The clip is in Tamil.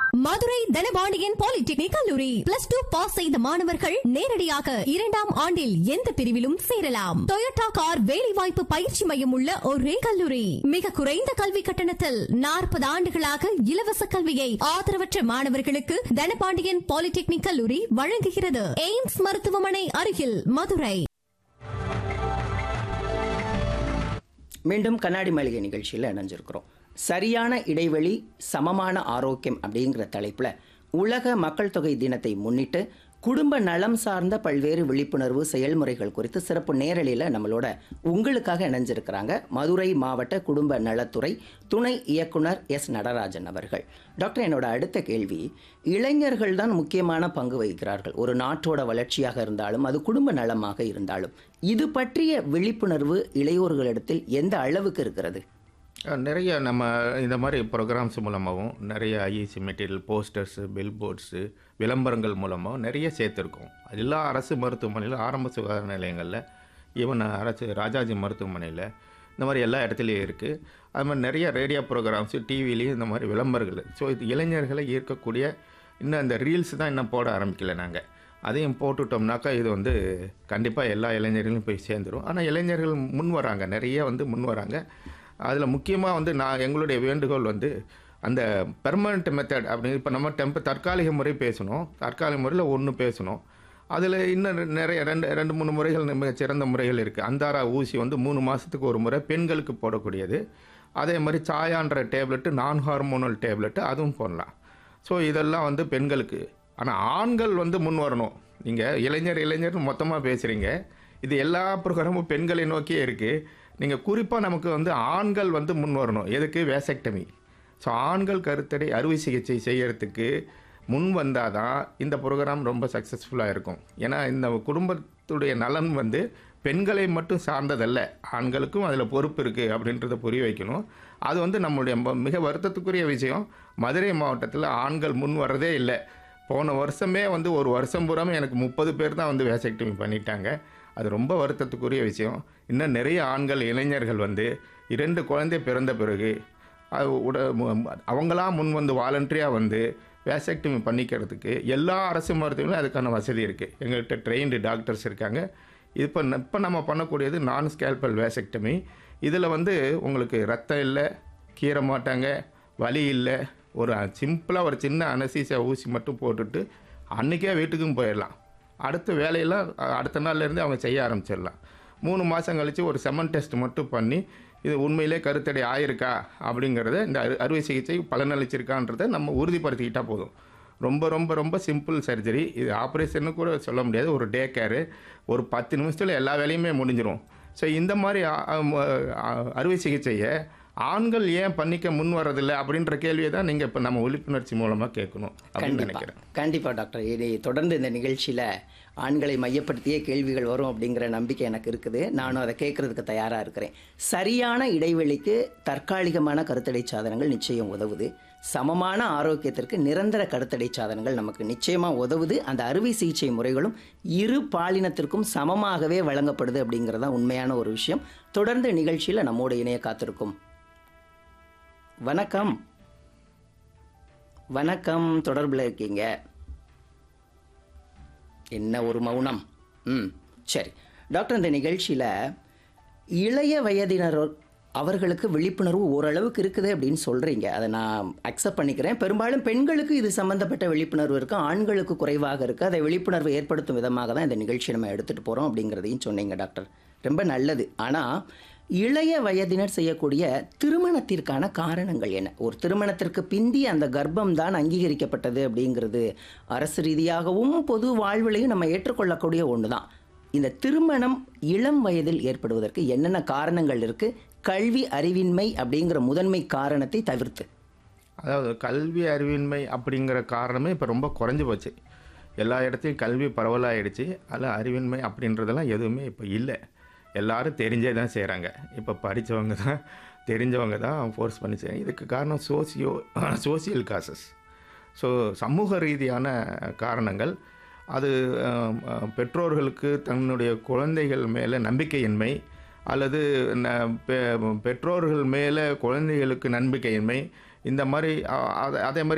மதுரை தனபாண்டியன் பாலிடெக்னிக் கல்லூரி பிளஸ் டூ பாஸ் செய்த மாணவர்கள் நேரடியாக இரண்டாம் ஆண்டில் எந்த பிரிவிலும் சேரலாம் டொயோட்டா கார் வேலைவாய்ப்பு பயிற்சி மையம் உள்ள ஒரே கல்லூரி மிக குறைந்த கல்வி கட்டணத்தில் நாற்பது ஆண்டுகளாக இலவச கல்வியை ஆதரவற்ற மாணவர்களுக்கு தனபாண்டியன் பாலிடெக்னிக் கல்லூரி வழங்குகிறது எய்ம்ஸ் மருத்துவமனை அருகில் மதுரை மீண்டும் கண்ணாடி மாளிகை நிகழ்ச்சியில் இணைஞ்சிருக்கிறோம் சரியான இடைவெளி சமமான ஆரோக்கியம் அப்படிங்கிற தலைப்பில் உலக மக்கள் தொகை தினத்தை முன்னிட்டு குடும்ப நலம் சார்ந்த பல்வேறு விழிப்புணர்வு செயல்முறைகள் குறித்து சிறப்பு நேரலையில் நம்மளோட உங்களுக்காக இணைஞ்சிருக்கிறாங்க மதுரை மாவட்ட குடும்ப நலத்துறை துணை இயக்குனர் எஸ் நடராஜன் அவர்கள் டாக்டர் என்னோட அடுத்த கேள்வி இளைஞர்கள் தான் முக்கியமான பங்கு வகிக்கிறார்கள் ஒரு நாட்டோட வளர்ச்சியாக இருந்தாலும் அது குடும்ப நலமாக இருந்தாலும் இது பற்றிய விழிப்புணர்வு இளையோர்களிடத்தில் எந்த அளவுக்கு இருக்கிறது அஹ் நிறைய நம்ம இந்த மாதிரி ப்ரோக்ராம்ஸ் மூலமாகவும் நிறைய ஐஇசி மெட்டீரியல் போஸ்டர்ஸு பில்போர்ட்ஸு விளம்பரங்கள் மூலமாகவும் நிறைய சேர்த்துருக்கோம் எல்லா அரசு மருத்துவமனையில் ஆரம்ப சுகாதார நிலையங்களில் ஈவன் அரசு ராஜாஜி மருத்துவமனையில் இந்த மாதிரி எல்லா இடத்துலையும் இருக்குது அது மாதிரி நிறைய ரேடியோ ப்ரோக்ராம்ஸு டிவிலையும் இந்த மாதிரி விளம்பரங்கள் ஸோ இது இளைஞர்களை ஈர்க்கக்கூடிய இன்னும் அந்த ரீல்ஸ் தான் இன்னும் போட ஆரம்பிக்கல நாங்கள் அதையும் போட்டுட்டோம்னாக்கா இது வந்து கண்டிப்பாக எல்லா இளைஞர்களும் போய் சேர்ந்துடும் ஆனால் இளைஞர்கள் முன் வராங்க நிறைய வந்து முன் வராங்க அதில் முக்கியமாக வந்து நான் எங்களுடைய வேண்டுகோள் வந்து அந்த பெர்மனண்ட் மெத்தட் அப்படின்னு இப்போ நம்ம டெம்ப தற்காலிக முறை பேசணும் தற்காலிக முறையில் ஒன்று பேசணும் அதில் இன்னும் நிறைய ரெண்டு ரெண்டு மூணு முறைகள் மிக சிறந்த முறைகள் இருக்குது அந்தாரா ஊசி வந்து மூணு மாதத்துக்கு ஒரு முறை பெண்களுக்கு போடக்கூடியது அதே மாதிரி சாயான்ற டேப்லெட்டு நான் ஹார்மோனல் டேப்லெட்டு அதுவும் போடலாம் ஸோ இதெல்லாம் வந்து பெண்களுக்கு ஆனால் ஆண்கள் வந்து முன் வரணும் நீங்கள் இளைஞர் இளைஞர் மொத்தமாக பேசுகிறீங்க இது எல்லா ப்ரோக்ராமும் பெண்களை நோக்கியே இருக்குது நீங்கள் குறிப்பாக நமக்கு வந்து ஆண்கள் வந்து முன் வரணும் எதுக்கு வேசக்டமி ஸோ ஆண்கள் கருத்தடை அறுவை சிகிச்சை செய்யறதுக்கு முன் வந்தால் தான் இந்த ப்ரோக்ராம் ரொம்ப சக்ஸஸ்ஃபுல்லாக இருக்கும் ஏன்னா இந்த குடும்பத்துடைய நலன் வந்து பெண்களை மட்டும் சார்ந்ததல்ல ஆண்களுக்கும் அதில் பொறுப்பு இருக்குது அப்படின்றத புரிய வைக்கணும் அது வந்து நம்மளுடைய ம- மிக வருத்தத்துக்குரிய விஷயம் மதுரை மாவட்டத்தில் ஆண்கள் முன் வர்றதே இல்லை போன வருஷமே வந்து ஒரு வருஷம் பூராமே எனக்கு முப்பது பேர் தான் வந்து வேசக்டமி பண்ணிட்டாங்க அது ரொம்ப வருத்தத்துக்குரிய விஷயம் இன்னும் நிறைய ஆண்கள் இளைஞர்கள் வந்து இரண்டு குழந்தை பிறந்த பிறகு அது உட மு- அவங்களா முன் வந்து வாலண்டரியாக வந்து வேசக்டமி பண்ணிக்கிறதுக்கு எல்லா அரசு மருத்துவங்களும் அதுக்கான வசதி இருக்குது எங்கள்கிட்ட ட்ரெயின்டு டாக்டர்ஸ் இருக்காங்க இப்போ இப்போ நம்ம பண்ணக்கூடியது நான் ஸ்கேல்பல் வேசக்டமி இதில் வந்து உங்களுக்கு ரத்தம் இல்லை கீற மாட்டாங்க வலி இல்லை ஒரு சிம்பிளாக ஒரு சின்ன அனசீசியா ஊசி மட்டும் போட்டுட்டு அன்றைக்கே வீட்டுக்கும் போயிடலாம் அடுத்த வேலையெல்லாம் அ- அடுத்த நாள்லேருந்து அவங்க செய்ய ஆரம்பிச்சிடலாம் மூணு மாதம் கழித்து ஒரு செமன் டெஸ்ட் மட்டும் பண்ணி இது உண்மையிலே கருத்தடை ஆயிருக்கா அப்படிங்கிறத இந்த அறு அறுவை சிகிச்சை பலனளிச்சிருக்கான்றதை நம்ம உறுதிப்படுத்திக்கிட்டால் போதும் ரொம்ப ரொம்ப ரொம்ப சிம்பிள் சர்ஜரி இது ஆப்ரேஷன்னு கூட சொல்ல முடியாது ஒரு டே கேரு ஒரு பத்து நிமிஷத்தில் எல்லா வேலையுமே முடிஞ்சிடும் ஸோ இந்த மாதிரி அ- அ- அ- அறுவை சிகிச்சையை ஆண்கள் ஏன் பண்ணிக்க முன் வர்றதில்லை அப்படின்ற கேள்வியை தான் நீங்கள் இப்போ நம்ம விழிப்புணர்ச்சி மூலமாக கேட்கணும் அப்படின்னு கண்டிப்பா நினைக்கிறேன் கண்டிப்பா டாக்டர் இதை தொடர்ந்து இந்த நிகழ்ச்சியில ஆண்களை மையப்படுத்தியே கேள்விகள் வரும் அப்படிங்கிற நம்பிக்கை எனக்கு இருக்குது நானும் அதை கேட்கறதுக்கு தயாரா இருக்கிறேன் சரியான இடைவெளிக்கு தற்காலிகமான கருத்தடை சாதனங்கள் நிச்சயம் உதவுது சமமான ஆரோக்கியத்திற்கு நிரந்தர கருத்தடை சாதனங்கள் நமக்கு நிச்சயமா உதவுது அந்த அறுவை சிகிச்சை முறைகளும் இரு பாலினத்திற்கும் சமமாகவே வழங்கப்படுது அப்படிங்கிறது தான் உண்மையான ஒரு விஷயம் தொடர்ந்து நிகழ்ச்சியில நம்மோடு இணைய காத்திருக்கும் வணக்கம் வணக்கம் தொடர்பில் இருக்கீங்க என்ன ஒரு மௌனம் ம் சரி டாக்டர் இந்த நிகழ்ச்சியில் இளைய வயதினர் அவர்களுக்கு விழிப்புணர்வு ஓரளவுக்கு இருக்குது அப்படின்னு சொல்கிறீங்க அதை நான் அக்செப்ட் பண்ணிக்கிறேன் பெரும்பாலும் பெண்களுக்கு இது சம்மந்தப்பட்ட விழிப்புணர்வு இருக்குது ஆண்களுக்கு குறைவாக இருக்குது அதை விழிப்புணர்வு ஏற்படுத்தும் விதமாக தான் இந்த நிகழ்ச்சி நம்ம எடுத்துகிட்டு போகிறோம் அப்படிங்கிறதையும் சொன்னீங்க டாக்டர் ரொம்ப நல்லது ஆனால் இளைய வயதினர் செய்யக்கூடிய திருமணத்திற்கான காரணங்கள் என்ன ஒரு திருமணத்திற்கு பிந்தி அந்த கர்ப்பம் தான் அங்கீகரிக்கப்பட்டது அப்படிங்கிறது அரசு ரீதியாகவும் பொது வாழ்விலையும் நம்ம ஏற்றுக்கொள்ளக்கூடிய ஒன்று தான் இந்த திருமணம் இளம் வயதில் ஏற்படுவதற்கு என்னென்ன காரணங்கள் இருக்கு கல்வி அறிவின்மை அப்படிங்கிற முதன்மை காரணத்தை தவிர்த்து அதாவது கல்வி அறிவின்மை அப்படிங்கிற காரணமே இப்போ ரொம்ப குறைஞ்சி போச்சு எல்லா இடத்தையும் கல்வி பரவலாகிடுச்சு அதில் அறிவின்மை அப்படின்றதெல்லாம் எதுவுமே இப்போ இல்லை எல்லாரும் தெரிஞ்சே தான் செய்கிறாங்க இப்போ படித்தவங்க தான் தெரிஞ்சவங்க தான் ஃபோர்ஸ் பண்ணி செய்கிறாங்க இதுக்கு காரணம் சோசியோ சோசியல் காசஸ் ஸோ சமூக ரீதியான காரணங்கள் அது அஹ், அஹ், பெற்றோர்களுக்கு தன்னுடைய குழந்தைகள் மேலே நம்பிக்கையின்மை அல்லது ந- பெ- பெற்றோர்கள் மேலே குழந்தைகளுக்கு நம்பிக்கையின்மை இந்த மாதிரி அ- அத- அதே மாதிரி